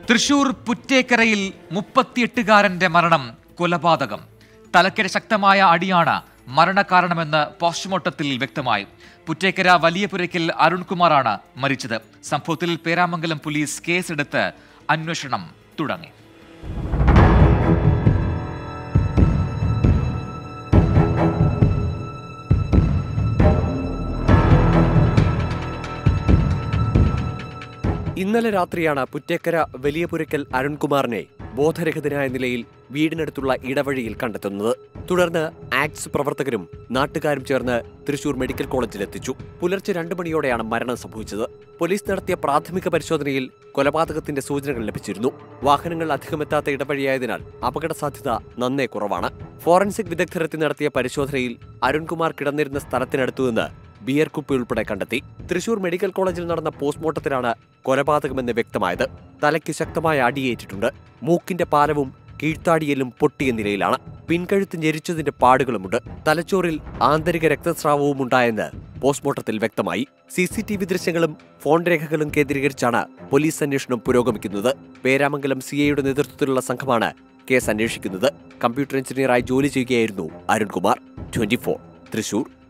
തൃശൂർ പുറ്റേക്കരയിൽ മുപ്പത്തിയെട്ടുകാരന്റെ മരണം കൊലപാതകം തലയ്ക്കര ശക്തമായ അടിയാണ് മരണകാരണമെന്ന് പോസ്റ്റ്മോർട്ടത്തിൽ വ്യക്തമായി പുറ്റേക്കര വലിയ പുരയ്ക്കൽ അരുൺകുമാറാണ് മരിച്ചത് സംഭവത്തിൽ പേരാമംഗലം പോലീസ് കേസെടുത്ത് അന്വേഷണം തുടങ്ങി ഇന്നലെ രാത്രിയാണ് പുറ്റേക്കര വലിയപുരയ്ക്കൽ അരുൺകുമാറിനെ ബോധരഹിതനായ നിലയിൽ വീടിനടുത്തുള്ള ഇടവഴിയിൽ കണ്ടെത്തുന്നത് തുടർന്ന് ആക്ട്സ് പ്രവർത്തകരും നാട്ടുകാരും ചേർന്ന് തൃശൂർ മെഡിക്കൽ കോളേജിലെത്തിച്ചു പുലർച്ചെ രണ്ടു മണിയോടെയാണ് മരണം സംഭവിച്ചത് പോലീസ് നടത്തിയ പ്രാഥമിക പരിശോധനയിൽ കൊലപാതകത്തിന്റെ സൂചനകൾ ലഭിച്ചിരുന്നു വാഹനങ്ങൾ അധികമെത്താത്ത ഇടവഴിയായതിനാൽ അപകട സാധ്യത നന്നേ കുറവാണ് ഫോറൻസിക് വിദഗ്ധരെത്തി നടത്തിയ പരിശോധനയിൽ അരുൺകുമാർ കിടന്നിരുന്ന സ്ഥലത്തിനടുത്തുനിന്ന് ബിയർ കുപ്പി ഉൾപ്പെടെ കണ്ടെത്തി തൃശൂർ മെഡിക്കൽ കോളേജിൽ നടന്ന പോസ്റ്റ്മോർട്ടത്തിലാണ് കൊലപാതകമെന്ന് വ്യക്തമായത് തലയ്ക്ക് ശക്തമായ അടിയേറ്റിട്ടുണ്ട് മൂക്കിന്റെ പാലവും കീഴ്ത്താടിയലും പൊട്ടിയ നിലയിലാണ് പിൻകഴുത്ത് ഞെരിച്ചതിന്റെ പാടുകളുമുണ്ട് തലച്ചോറിൽ ആന്തരിക രക്തസ്രാവവും ഉണ്ടായെന്ന് പോസ്റ്റ്മോർട്ടത്തിൽ വ്യക്തമായി സി സി ടി വി ദൃശ്യങ്ങളും ഫോൺ രേഖകളും കേന്ദ്രീകരിച്ചാണ് പോലീസ് അന്വേഷണം പുരോഗമിക്കുന്നത് പേരാമംഗലം സി ഐയുടെ നേതൃത്വത്തിലുള്ള സംഘമാണ് കേസ് അന്വേഷിക്കുന്നത് കമ്പ്യൂട്ടർ എഞ്ചിനീയറായി ജോലി ചെയ്യുകയായിരുന്നു അരുൺകുമാർ ട്വന്റി തൃശൂർ